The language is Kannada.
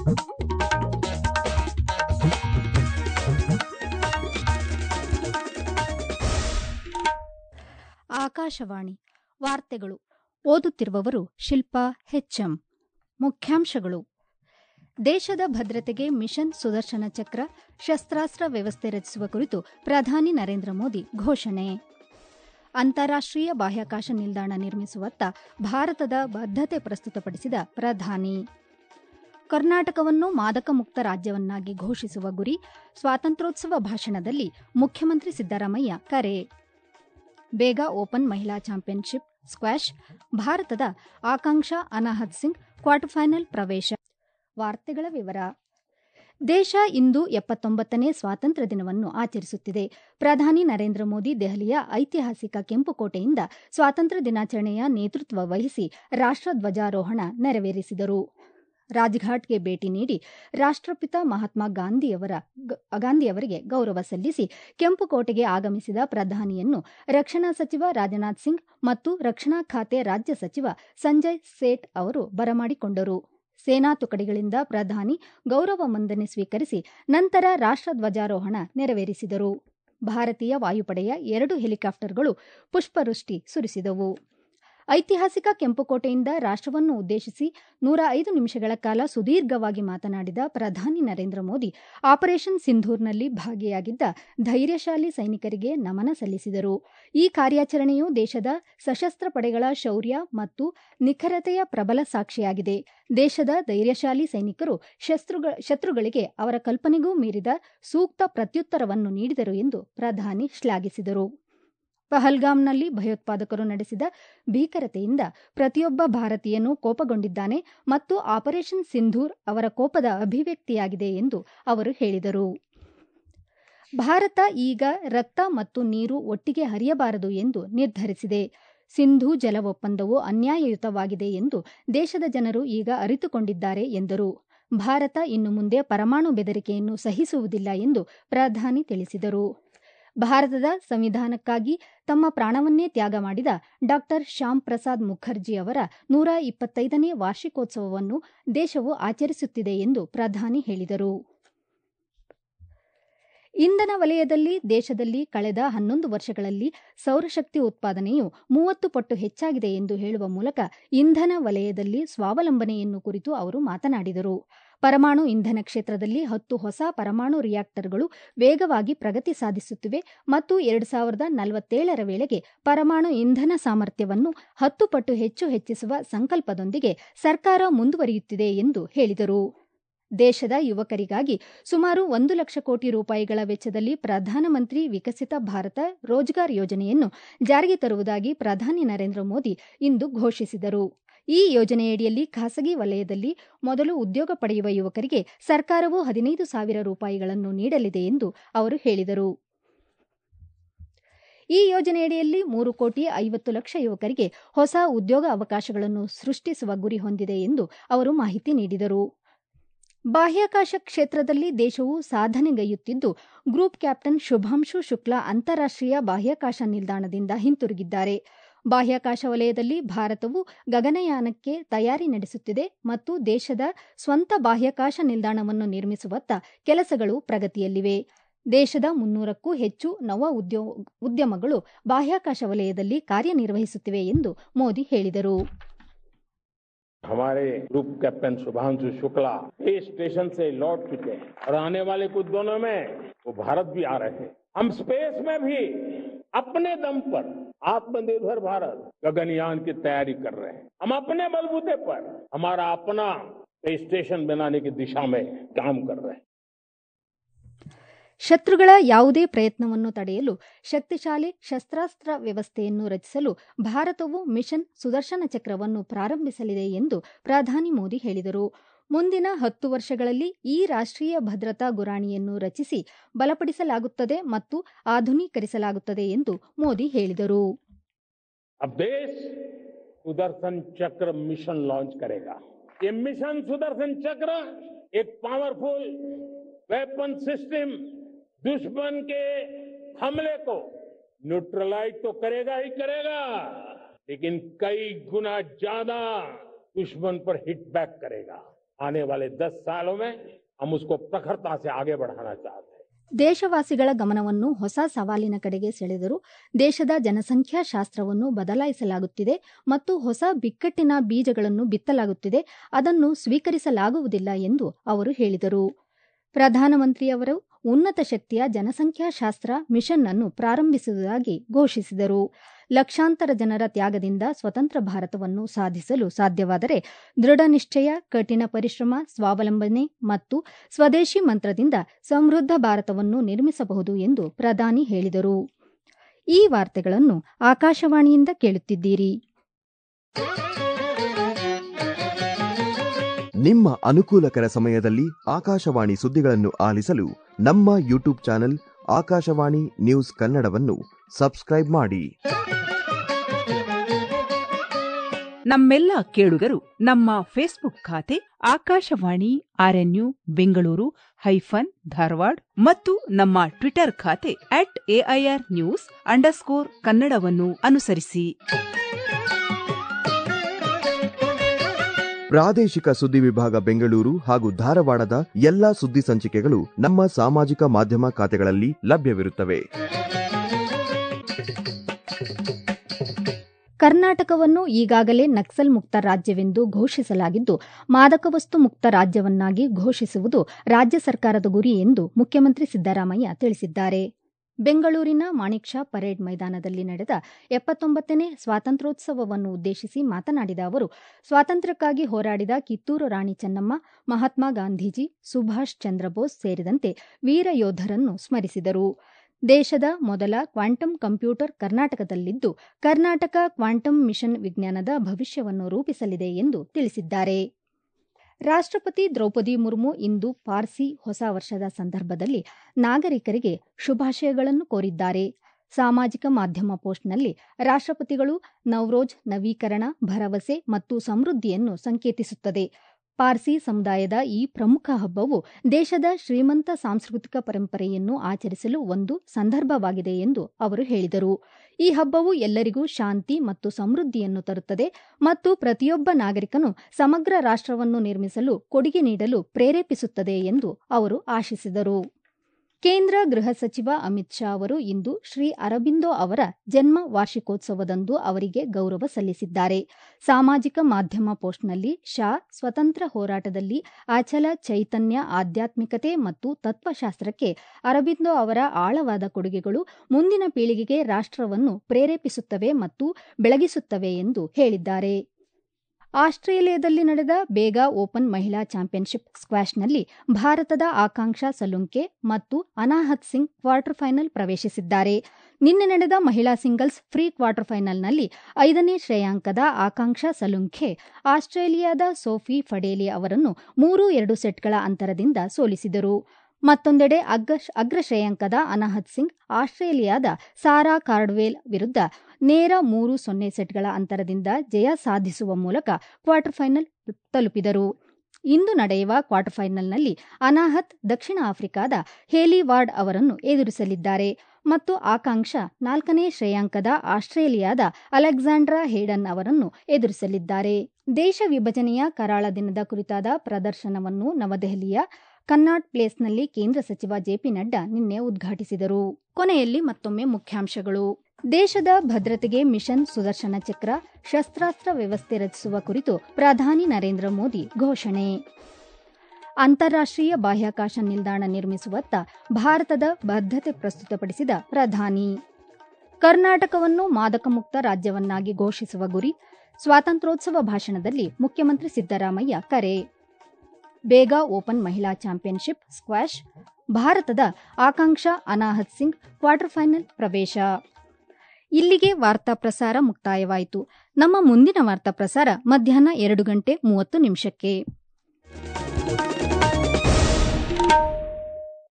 ಆಕಾಶವಾಣಿ ವಾರ್ತೆಗಳು ಓದುತ್ತಿರುವವರು ಶಿಲ್ಪಾ ಹೆಚ್ಎಂ ಮುಖ್ಯಾಂಶಗಳು ದೇಶದ ಭದ್ರತೆಗೆ ಮಿಷನ್ ಸುದರ್ಶನ ಚಕ್ರ ಶಸ್ತ್ರಾಸ್ತ್ರ ವ್ಯವಸ್ಥೆ ರಚಿಸುವ ಕುರಿತು ಪ್ರಧಾನಿ ನರೇಂದ್ರ ಮೋದಿ ಘೋಷಣೆ ಅಂತಾರಾಷ್ಟೀಯ ಬಾಹ್ಯಾಕಾಶ ನಿಲ್ದಾಣ ನಿರ್ಮಿಸುವತ್ತ ಭಾರತದ ಬದ್ದತೆ ಪ್ರಸ್ತುತಪಡಿಸಿದ ಪ್ರಧಾನಿ ಕರ್ನಾಟಕವನ್ನು ಮಾದಕ ಮುಕ್ತ ರಾಜ್ಯವನ್ನಾಗಿ ಘೋಷಿಸುವ ಗುರಿ ಸ್ವಾತಂತ್ರ್ಯೋತ್ಸವ ಭಾಷಣದಲ್ಲಿ ಮುಖ್ಯಮಂತ್ರಿ ಸಿದ್ದರಾಮಯ್ಯ ಕರೆ ಬೇಗ ಓಪನ್ ಮಹಿಳಾ ಚಾಂಪಿಯನ್ಶಿಪ್ ಸ್ಕ್ವಾಷ್ ಭಾರತದ ಆಕಾಂಕ್ಷಾ ಅನಾಹತ್ ಸಿಂಗ್ ಕ್ವಾರ್ಟರ್ ಫೈನಲ್ ಪ್ರವೇಶ ವಾರ್ತೆಗಳ ವಿವರ ದೇಶ ಇಂದು ಎಪ್ಪತ್ತೊಂಬತ್ತನೇ ಸ್ವಾತಂತ್ರ್ಯ ದಿನವನ್ನು ಆಚರಿಸುತ್ತಿದೆ ಪ್ರಧಾನಿ ನರೇಂದ್ರ ಮೋದಿ ದೆಹಲಿಯ ಐತಿಹಾಸಿಕ ಕೆಂಪುಕೋಟೆಯಿಂದ ಸ್ವಾತಂತ್ರ್ಯ ದಿನಾಚರಣೆಯ ನೇತೃತ್ವ ವಹಿಸಿ ರಾಷ್ಟಧ್ವಜಾರೋಹಣ ನೆರವೇರಿಸಿದರು ರಾಜ್ಘಾಟ್ಗೆ ಭೇಟಿ ನೀಡಿ ರಾಷ್ಟಪಿತ ಮಹಾತ್ಮ ಗಾಂಧಿಯವರ ಗಾಂಧಿಯವರಿಗೆ ಗೌರವ ಸಲ್ಲಿಸಿ ಕೆಂಪುಕೋಟೆಗೆ ಆಗಮಿಸಿದ ಪ್ರಧಾನಿಯನ್ನು ರಕ್ಷಣಾ ಸಚಿವ ರಾಜನಾಥ್ ಸಿಂಗ್ ಮತ್ತು ರಕ್ಷಣಾ ಖಾತೆ ರಾಜ್ಯ ಸಚಿವ ಸಂಜಯ್ ಸೇಠ್ ಅವರು ಬರಮಾಡಿಕೊಂಡರು ಸೇನಾ ತುಕಡಿಗಳಿಂದ ಪ್ರಧಾನಿ ಗೌರವ ವಂದನೆ ಸ್ವೀಕರಿಸಿ ನಂತರ ರಾಷ್ಟಧ್ವಜಾರೋಹಣ ನೆರವೇರಿಸಿದರು ಭಾರತೀಯ ವಾಯುಪಡೆಯ ಎರಡು ಹೆಲಿಕಾಪ್ಟರ್ಗಳು ಪುಷ್ಪವೃಷ್ಟಿ ಸುರಿಸಿದವು ಐತಿಹಾಸಿಕ ಕೆಂಪುಕೋಟೆಯಿಂದ ರಾಷ್ಟವನ್ನು ಉದ್ದೇಶಿಸಿ ನೂರ ಐದು ನಿಮಿಷಗಳ ಕಾಲ ಸುದೀರ್ಘವಾಗಿ ಮಾತನಾಡಿದ ಪ್ರಧಾನಿ ನರೇಂದ್ರ ಮೋದಿ ಆಪರೇಷನ್ ಸಿಂಧೂರ್ನಲ್ಲಿ ಭಾಗಿಯಾಗಿದ್ದ ಧೈರ್ಯಶಾಲಿ ಸೈನಿಕರಿಗೆ ನಮನ ಸಲ್ಲಿಸಿದರು ಈ ಕಾರ್ಯಾಚರಣೆಯು ದೇಶದ ಸಶಸ್ತ್ರ ಪಡೆಗಳ ಶೌರ್ಯ ಮತ್ತು ನಿಖರತೆಯ ಪ್ರಬಲ ಸಾಕ್ಷಿಯಾಗಿದೆ ದೇಶದ ಧೈರ್ಯಶಾಲಿ ಸೈನಿಕರು ಶತ್ರುಗಳಿಗೆ ಅವರ ಕಲ್ಪನೆಗೂ ಮೀರಿದ ಸೂಕ್ತ ಪ್ರತ್ಯುತ್ತರವನ್ನು ನೀಡಿದರು ಎಂದು ಪ್ರಧಾನಿ ಶ್ಲಾಘಿಸಿದರು ಪಹಲ್ಗಾಮ್ನಲ್ಲಿ ಭಯೋತ್ಪಾದಕರು ನಡೆಸಿದ ಭೀಕರತೆಯಿಂದ ಪ್ರತಿಯೊಬ್ಬ ಭಾರತೀಯನೂ ಕೋಪಗೊಂಡಿದ್ದಾನೆ ಮತ್ತು ಆಪರೇಷನ್ ಸಿಂಧೂರ್ ಅವರ ಕೋಪದ ಅಭಿವ್ಯಕ್ತಿಯಾಗಿದೆ ಎಂದು ಅವರು ಹೇಳಿದರು ಭಾರತ ಈಗ ರಕ್ತ ಮತ್ತು ನೀರು ಒಟ್ಟಿಗೆ ಹರಿಯಬಾರದು ಎಂದು ನಿರ್ಧರಿಸಿದೆ ಸಿಂಧೂ ಜಲ ಒಪ್ಪಂದವು ಅನ್ಯಾಯಯುತವಾಗಿದೆ ಎಂದು ದೇಶದ ಜನರು ಈಗ ಅರಿತುಕೊಂಡಿದ್ದಾರೆ ಎಂದರು ಭಾರತ ಇನ್ನು ಮುಂದೆ ಪರಮಾಣು ಬೆದರಿಕೆಯನ್ನು ಸಹಿಸುವುದಿಲ್ಲ ಎಂದು ಪ್ರಧಾನಿ ತಿಳಿಸಿದರು ಭಾರತದ ಸಂವಿಧಾನಕ್ಕಾಗಿ ತಮ್ಮ ಪ್ರಾಣವನ್ನೇ ತ್ಯಾಗ ಮಾಡಿದ ಡಾ ಶ್ಯಾಮ್ ಪ್ರಸಾದ್ ಮುಖರ್ಜಿ ಅವರ ನೂರ ಇಪ್ಪತ್ತೈದನೇ ವಾರ್ಷಿಕೋತ್ಸವವನ್ನು ದೇಶವು ಆಚರಿಸುತ್ತಿದೆ ಎಂದು ಪ್ರಧಾನಿ ಹೇಳಿದರು ಇಂಧನ ವಲಯದಲ್ಲಿ ದೇಶದಲ್ಲಿ ಕಳೆದ ಹನ್ನೊಂದು ವರ್ಷಗಳಲ್ಲಿ ಸೌರಶಕ್ತಿ ಉತ್ಪಾದನೆಯು ಮೂವತ್ತು ಪಟ್ಟು ಹೆಚ್ಚಾಗಿದೆ ಎಂದು ಹೇಳುವ ಮೂಲಕ ಇಂಧನ ವಲಯದಲ್ಲಿ ಸ್ವಾವಲಂಬನೆಯನ್ನು ಕುರಿತು ಅವರು ಮಾತನಾಡಿದರು ಪರಮಾಣು ಇಂಧನ ಕ್ಷೇತ್ರದಲ್ಲಿ ಹತ್ತು ಹೊಸ ಪರಮಾಣು ರಿಯಾಕ್ಟರ್ಗಳು ವೇಗವಾಗಿ ಪ್ರಗತಿ ಸಾಧಿಸುತ್ತಿವೆ ಮತ್ತು ಎರಡು ಸಾವಿರದ ನಲವತ್ತೇಳರ ವೇಳೆಗೆ ಪರಮಾಣು ಇಂಧನ ಸಾಮರ್ಥ್ಯವನ್ನು ಹತ್ತು ಪಟ್ಟು ಹೆಚ್ಚು ಹೆಚ್ಚಿಸುವ ಸಂಕಲ್ಪದೊಂದಿಗೆ ಸರ್ಕಾರ ಮುಂದುವರಿಯುತ್ತಿದೆ ಎಂದು ಹೇಳಿದರು ದೇಶದ ಯುವಕರಿಗಾಗಿ ಸುಮಾರು ಒಂದು ಲಕ್ಷ ಕೋಟಿ ರೂಪಾಯಿಗಳ ವೆಚ್ಚದಲ್ಲಿ ಪ್ರಧಾನಮಂತ್ರಿ ವಿಕಸಿತ ಭಾರತ ರೋಜ್ಗಾರ್ ಯೋಜನೆಯನ್ನು ಜಾರಿಗೆ ತರುವುದಾಗಿ ಪ್ರಧಾನಿ ನರೇಂದ್ರ ಮೋದಿ ಇಂದು ಘೋಷಿಸಿದರು ಈ ಯೋಜನೆಯಡಿಯಲ್ಲಿ ಖಾಸಗಿ ವಲಯದಲ್ಲಿ ಮೊದಲು ಉದ್ಯೋಗ ಪಡೆಯುವ ಯುವಕರಿಗೆ ಸರ್ಕಾರವು ಹದಿನೈದು ಸಾವಿರ ರೂಪಾಯಿಗಳನ್ನು ನೀಡಲಿದೆ ಎಂದು ಅವರು ಹೇಳಿದರು ಈ ಯೋಜನೆಯಡಿಯಲ್ಲಿ ಮೂರು ಕೋಟಿ ಐವತ್ತು ಲಕ್ಷ ಯುವಕರಿಗೆ ಹೊಸ ಉದ್ಯೋಗ ಅವಕಾಶಗಳನ್ನು ಸೃಷ್ಟಿಸುವ ಗುರಿ ಹೊಂದಿದೆ ಎಂದು ಅವರು ಮಾಹಿತಿ ನೀಡಿದರು ಬಾಹ್ಯಾಕಾಶ ಕ್ಷೇತ್ರದಲ್ಲಿ ದೇಶವು ಸಾಧನೆಗೈಯುತ್ತಿದ್ದು ಗ್ರೂಪ್ ಕ್ಯಾಪ್ಟನ್ ಶುಭಾಂಶು ಶುಕ್ಲಾ ಅಂತಾರಾಷ್ಟೀಯ ಬಾಹ್ಯಾಕಾಶ ನಿಲ್ದಾಣದಿಂದ ಹಿಂತಿರುಗಿದ್ದಾರೆ ಬಾಹ್ಯಾಕಾಶ ವಲಯದಲ್ಲಿ ಭಾರತವು ಗಗನಯಾನಕ್ಕೆ ತಯಾರಿ ನಡೆಸುತ್ತಿದೆ ಮತ್ತು ದೇಶದ ಸ್ವಂತ ಬಾಹ್ಯಾಕಾಶ ನಿಲ್ದಾಣವನ್ನು ನಿರ್ಮಿಸುವತ್ತ ಕೆಲಸಗಳು ಪ್ರಗತಿಯಲ್ಲಿವೆ ದೇಶದ ಮುನ್ನೂರಕ್ಕೂ ಹೆಚ್ಚು ನವ ಉದ್ಯಮಗಳು ಬಾಹ್ಯಾಕಾಶ ವಲಯದಲ್ಲಿ ಕಾರ್ಯನಿರ್ವಹಿಸುತ್ತಿವೆ ಎಂದು ಮೋದಿ ಹೇಳಿದರು हमारे group captain Shubhanshu Shukla space station से लौट चुके हैं और आने वाले कुछ दिनों में वो भारत भी आ रहे हैं हम स्पेस में भी अपने दम पर आत्मनिर्भर भारत गगनयान की तैयारी कर रहे हैं हम अपने बलबूते पर हमारा अपना स्पेस स्टेशन बनाने की दिशा में काम कर रहे हैं ಶತ್ರುಗಳ ಯಾವುದೇ ಪ್ರಯತ್ನವನ್ನು ತಡೆಯಲು ಶಕ್ತಿಶಾಲಿ ಶಸ್ತ್ರಾಸ್ತ್ರ ವ್ಯವಸ್ಥೆಯನ್ನು ರಚಿಸಲು ಭಾರತವು ಮಿಷನ್ ಸುದರ್ಶನ ಚಕ್ರವನ್ನು ಪ್ರಾರಂಭಿಸಲಿದೆ ಎಂದು ಪ್ರಧಾನಿ ಮೋದಿ ಹೇಳಿದರು ಮುಂದಿನ ಹತ್ತು ವರ್ಷಗಳಲ್ಲಿ ಈ ರಾಷ್ಟೀಯ ಭದ್ರತಾ ಗುರಾಣಿಯನ್ನು ರಚಿಸಿ ಬಲಪಡಿಸಲಾಗುತ್ತದೆ ಮತ್ತು ಆಧುನೀಕರಿಸಲಾಗುತ್ತದೆ ಎಂದು ಮೋದಿ ಹೇಳಿದರು अब देश सुदर्शन चक्र मिशन लॉन्च करेगा ये मिशन सुदर्शन चक्र एक पावरफुल वेपन सिस्टम दुश्मन के हमले को न्यूट्रलाइज तो करेगा ही करेगा लेकिन कई गुना ज्यादा दुश्मन पर हिट बैक करेगा आने वाले दस सालों में हम उसको प्रखरता से आगे बढ़ाना चाहते हैं ದೇಶವಾಸಿಗಳ ಗಮನವನ್ನು ಹೊಸ ಸವಾಲಿನ ಕಡೆಗೆ ಸೆಳೆದರು ದೇಶದ ಜನಸಂಖ್ಯಾ ಶಾಸ್ತ್ರವನ್ನು ಬದಲಾಯಿಸಲಾಗುತ್ತಿದೆ ಮತ್ತು ಹೊಸ ಬಿಕ್ಕಟ್ಟಿನ ಬೀಜಗಳನ್ನು ಬಿತ್ತಲಾಗುತ್ತಿದೆ ಅದನ್ನು ಸ್ವೀಕರಿಸಲಾಗುವುದಿಲ್ಲ ಎಂದು ಅವರು ಹೇಳಿದರು ಪ್ರಧಾನಮಂತ್ರಿಯವರು ಉನ್ನತ ಶಕ್ತಿಯ ಜನಸಂಖ್ಯಾಶಾಸ್ತ್ರ ಮಿಷನ್ ಅನ್ನು ಪ್ರಾರಂಭಿಸುವುದಾಗಿ ಘೋಷಿಸಿದರು ಲಕ್ಷಾಂತರ ಜನರ ತ್ಯಾಗದಿಂದ ಸ್ವತಂತ್ರ ಭಾರತವನ್ನು ಸಾಧಿಸಲು ಸಾಧ್ಯವಾದರೆ ದೃಢ ನಿಶ್ಚಯ ಕಠಿಣ ಪರಿಶ್ರಮ ಸ್ವಾವಲಂಬನೆ ಮತ್ತು ಸ್ವದೇಶಿ ಮಂತ್ರದಿಂದ ಸಮೃದ್ಧ ಭಾರತವನ್ನು ನಿರ್ಮಿಸಬಹುದು ಎಂದು ಪ್ರಧಾನಿ ಹೇಳಿದರು ಈ ವಾರ್ತೆಗಳನ್ನು ಆಕಾಶವಾಣಿಯಿಂದ ಕೇಳುತ್ತಿದ್ದೀರಿ ನಿಮ್ಮ ಅನುಕೂಲಕರ ಸಮಯದಲ್ಲಿ ಆಕಾಶವಾಣಿ ಸುದ್ದಿಗಳನ್ನು ಆಲಿಸಲು ನಮ್ಮ ಯೂಟ್ಯೂಬ್ ಚಾನೆಲ್ ಆಕಾಶವಾಣಿ ನ್ಯೂಸ್ ಕನ್ನಡವನ್ನು ಸಬ್ಸ್ಕ್ರೈಬ್ ಮಾಡಿ ನಮ್ಮೆಲ್ಲ ಕೇಳುಗರು ನಮ್ಮ ಫೇಸ್ಬುಕ್ ಖಾತೆ ಆಕಾಶವಾಣಿ ಆರ್ಎನ್ಯು ಬೆಂಗಳೂರು ಹೈಫನ್ ಧಾರವಾಡ ಮತ್ತು ನಮ್ಮ ಟ್ವಿಟರ್ ಖಾತೆ ಅಟ್ ಎಐಆರ್ ನ್ಯೂಸ್ ಅಂಡರ್ಸ್ಕೋರ್ ಕನ್ನಡವನ್ನು ಅನುಸರಿಸಿ ಪ್ರಾದೇಶಿಕ ಸುದ್ದಿ ವಿಭಾಗ ಬೆಂಗಳೂರು ಹಾಗೂ ಧಾರವಾಡದ ಎಲ್ಲಾ ಸುದ್ದಿ ಸಂಚಿಕೆಗಳು ನಮ್ಮ ಸಾಮಾಜಿಕ ಮಾಧ್ಯಮ ಖಾತೆಗಳಲ್ಲಿ ಲಭ್ಯವಿರುತ್ತವೆ ಕರ್ನಾಟಕವನ್ನು ಈಗಾಗಲೇ ನಕ್ಸಲ್ ಮುಕ್ತ ರಾಜ್ಯವೆಂದು ಘೋಷಿಸಲಾಗಿದ್ದು ಮಾದಕ ವಸ್ತು ಮುಕ್ತ ರಾಜ್ಯವನ್ನಾಗಿ ಘೋಷಿಸುವುದು ರಾಜ್ಯ ಸರ್ಕಾರದ ಗುರಿ ಎಂದು ಮುಖ್ಯಮಂತ್ರಿ ಸಿದ್ದರಾಮಯ್ಯ ತಿಳಿಸಿದ್ದಾರೆ ಬೆಂಗಳೂರಿನ ಮಾಣಿಕ್ ಷಾ ಪರೇಡ್ ಮೈದಾನದಲ್ಲಿ ನಡೆದ ಎಪ್ಪತ್ತೊಂಬತ್ತನೇ ಸ್ವಾತಂತ್ರ್ಯೋತ್ಸವವನ್ನು ಉದ್ದೇಶಿಸಿ ಮಾತನಾಡಿದ ಅವರು ಸ್ವಾತಂತ್ರ್ಯಕ್ಕಾಗಿ ಹೋರಾಡಿದ ಕಿತ್ತೂರು ರಾಣಿ ಚೆನ್ನಮ್ಮ ಮಹಾತ್ಮ ಗಾಂಧೀಜಿ ಸುಭಾಷ್ ಚಂದ್ರ ಬೋಸ್ ಸೇರಿದಂತೆ ವೀರ ಯೋಧರನ್ನು ಸ್ಮರಿಸಿದರು ದೇಶದ ಮೊದಲ ಕ್ವಾಂಟಮ್ ಕಂಪ್ಯೂಟರ್ ಕರ್ನಾಟಕದಲ್ಲಿದ್ದು ಕರ್ನಾಟಕ ಕ್ವಾಂಟಮ್ ಮಿಷನ್ ವಿಜ್ಞಾನದ ಭವಿಷ್ಯವನ್ನು ರೂಪಿಸಲಿದೆ ಎಂದು ತಿಳಿಸಿದ್ದಾರೆ ರಾಷ್ಟ್ರಪತಿ ದ್ರೌಪದಿ ಮುರ್ಮು ಇಂದು ಪಾರ್ಸಿ ಹೊಸ ವರ್ಷದ ಸಂದರ್ಭದಲ್ಲಿ ನಾಗರಿಕರಿಗೆ ಶುಭಾಶಯಗಳನ್ನು ಕೋರಿದ್ದಾರೆ ಸಾಮಾಜಿಕ ಮಾಧ್ಯಮ ಪೋಸ್ಟ್ನಲ್ಲಿ ರಾಷ್ಟ್ರಪತಿಗಳು ನವರೋಜ್ ನವೀಕರಣ ಭರವಸೆ ಮತ್ತು ಸಮೃದ್ಧಿಯನ್ನು ಸಂಕೇತಿಸುತ್ತದೆ ಪಾರ್ಸಿ ಸಮುದಾಯದ ಈ ಪ್ರಮುಖ ಹಬ್ಬವು ದೇಶದ ಶ್ರೀಮಂತ ಸಾಂಸ್ಕೃತಿಕ ಪರಂಪರೆಯನ್ನು ಆಚರಿಸಲು ಒಂದು ಸಂದರ್ಭವಾಗಿದೆ ಎಂದು ಅವರು ಹೇಳಿದರು ಈ ಹಬ್ಬವು ಎಲ್ಲರಿಗೂ ಶಾಂತಿ ಮತ್ತು ಸಮೃದ್ಧಿಯನ್ನು ತರುತ್ತದೆ ಮತ್ತು ಪ್ರತಿಯೊಬ್ಬ ನಾಗರಿಕನು ಸಮಗ್ರ ರಾಷ್ಟ್ರವನ್ನು ನಿರ್ಮಿಸಲು ಕೊಡುಗೆ ನೀಡಲು ಪ್ರೇರೇಪಿಸುತ್ತದೆ ಎಂದು ಅವರು ಆಶಿಸಿದರು ಕೇಂದ್ರ ಗೃಹ ಸಚಿವ ಅಮಿತ್ ಶಾ ಅವರು ಇಂದು ಶ್ರೀ ಅರಬಿಂದೋ ಅವರ ಜನ್ಮ ವಾರ್ಷಿಕೋತ್ಸವದಂದು ಅವರಿಗೆ ಗೌರವ ಸಲ್ಲಿಸಿದ್ದಾರೆ ಸಾಮಾಜಿಕ ಮಾಧ್ಯಮ ಪೋಸ್ಟ್ನಲ್ಲಿ ಶಾ ಸ್ವತಂತ್ರ ಹೋರಾಟದಲ್ಲಿ ಅಚಲ ಚೈತನ್ಯ ಆಧ್ಯಾತ್ಮಿಕತೆ ಮತ್ತು ತತ್ವಶಾಸ್ತ್ರಕ್ಕೆ ಅರಬಿಂದೋ ಅವರ ಆಳವಾದ ಕೊಡುಗೆಗಳು ಮುಂದಿನ ಪೀಳಿಗೆಗೆ ರಾಷ್ಟ್ರವನ್ನು ಪ್ರೇರೇಪಿಸುತ್ತವೆ ಮತ್ತು ಬೆಳಗಿಸುತ್ತವೆ ಎಂದು ಹೇಳಿದ್ದಾರೆ ಆಸ್ಟ್ರೇಲಿಯಾದಲ್ಲಿ ನಡೆದ ಬೇಗಾ ಓಪನ್ ಮಹಿಳಾ ಚಾಂಪಿಯನ್ಶಿಪ್ ಸ್ಕ್ವಾಷ್ನಲ್ಲಿ ಭಾರತದ ಆಕಾಂಕ್ಷಾ ಸಲುಂಕೆ ಮತ್ತು ಅನಾಹತ್ ಸಿಂಗ್ ಕ್ವಾರ್ಟರ್ ಫೈನಲ್ ಪ್ರವೇಶಿಸಿದ್ದಾರೆ ನಿನ್ನೆ ನಡೆದ ಮಹಿಳಾ ಸಿಂಗಲ್ಸ್ ಫ್ರೀ ಕ್ವಾರ್ಟರ್ ಫೈನಲ್ನಲ್ಲಿ ಐದನೇ ಶ್ರೇಯಾಂಕದ ಆಕಾಂಕ್ಷಾ ಸಲುಂಖೆ ಆಸ್ಟ್ರೇಲಿಯಾದ ಸೋಫಿ ಫಡೇಲಿ ಅವರನ್ನು ಮೂರು ಎರಡು ಸೆಟ್ಗಳ ಅಂತರದಿಂದ ಸೋಲಿಸಿದರು ಮತ್ತೊಂದೆಡೆ ಅಗ್ರ ಶ್ರೇಯಾಂಕದ ಅನಾಹತ್ ಸಿಂಗ್ ಆಸ್ಟ್ರೇಲಿಯಾದ ಸಾರಾ ಕಾರ್ಡ್ವೇಲ್ ವಿರುದ್ಧ ನೇರ ಮೂರು ಸೊನ್ನೆ ಸೆಟ್ಗಳ ಅಂತರದಿಂದ ಜಯ ಸಾಧಿಸುವ ಮೂಲಕ ಕ್ವಾರ್ಟರ್ ಫೈನಲ್ ತಲುಪಿದರು ಇಂದು ನಡೆಯುವ ಕ್ವಾರ್ಟರ್ ಫೈನಲ್ನಲ್ಲಿ ಅನಾಹತ್ ದಕ್ಷಿಣ ಆಫ್ರಿಕಾದ ಹೇಲಿ ವಾರ್ಡ್ ಅವರನ್ನು ಎದುರಿಸಲಿದ್ದಾರೆ ಮತ್ತು ಆಕಾಂಕ್ಷ ನಾಲ್ಕನೇ ಶ್ರೇಯಾಂಕದ ಆಸ್ಟ್ರೇಲಿಯಾದ ಅಲೆಕ್ಸಾಂಡ್ರಾ ಹೇಡನ್ ಅವರನ್ನು ಎದುರಿಸಲಿದ್ದಾರೆ ದೇಶ ವಿಭಜನೆಯ ಕರಾಳ ದಿನದ ಕುರಿತಾದ ಪ್ರದರ್ಶನವನ್ನು ನವದೆಹಲಿಯ ಕನ್ನಾಟ್ ಪ್ಲೇಸ್ನಲ್ಲಿ ಕೇಂದ್ರ ಸಚಿವ ಜೆಪಿ ನಡ್ಡಾ ನಿನ್ನೆ ಉದ್ಘಾಟಿಸಿದರು ಕೊನೆಯಲ್ಲಿ ಮತ್ತೊಮ್ಮೆ ಮುಖ್ಯಾಂಶಗಳು ದೇಶದ ಭದ್ರತೆಗೆ ಮಿಷನ್ ಸುದರ್ಶನ ಚಕ್ರ ಶಸ್ತ್ರಾಸ್ತ್ರ ವ್ಯವಸ್ಥೆ ರಚಿಸುವ ಕುರಿತು ಪ್ರಧಾನಿ ನರೇಂದ್ರ ಮೋದಿ ಘೋಷಣೆ ಅಂತಾರಾಷ್ಟೀಯ ಬಾಹ್ಯಾಕಾಶ ನಿಲ್ದಾಣ ನಿರ್ಮಿಸುವತ್ತ ಭಾರತದ ಬದ್ಧತೆ ಪ್ರಸ್ತುತಪಡಿಸಿದ ಪ್ರಧಾನಿ ಕರ್ನಾಟಕವನ್ನು ಮಾದಕ ಮುಕ್ತ ರಾಜ್ಯವನ್ನಾಗಿ ಘೋಷಿಸುವ ಗುರಿ ಸ್ವಾತಂತ್ರ್ಯೋತ್ಸವ ಭಾಷಣದಲ್ಲಿ ಮುಖ್ಯಮಂತ್ರಿ ಸಿದ್ದರಾಮಯ್ಯ ಕರೆ ಬೇಗಾ ಓಪನ್ ಮಹಿಳಾ ಚಾಂಪಿಯನ್ಶಿಪ್ ಸ್ಕ್ವಾಷ್ ಭಾರತದ ಆಕಾಂಕ್ಷಾ ಅನಾಹತ್ ಸಿಂಗ್ ಕ್ವಾರ್ಟರ್ ಫೈನಲ್ ಪ್ರವೇಶ ಇಲ್ಲಿಗೆ ವಾರ್ತಾ ಪ್ರಸಾರ ಮುಕ್ತಾಯವಾಯಿತು ನಮ್ಮ ಮುಂದಿನ ವಾರ್ತಾ ಪ್ರಸಾರ ಮಧ್ಯಾಹ್ನ ಎರಡು ಗಂಟೆ ಮೂವತ್ತು ನಿಮಿಷಕ್ಕೆ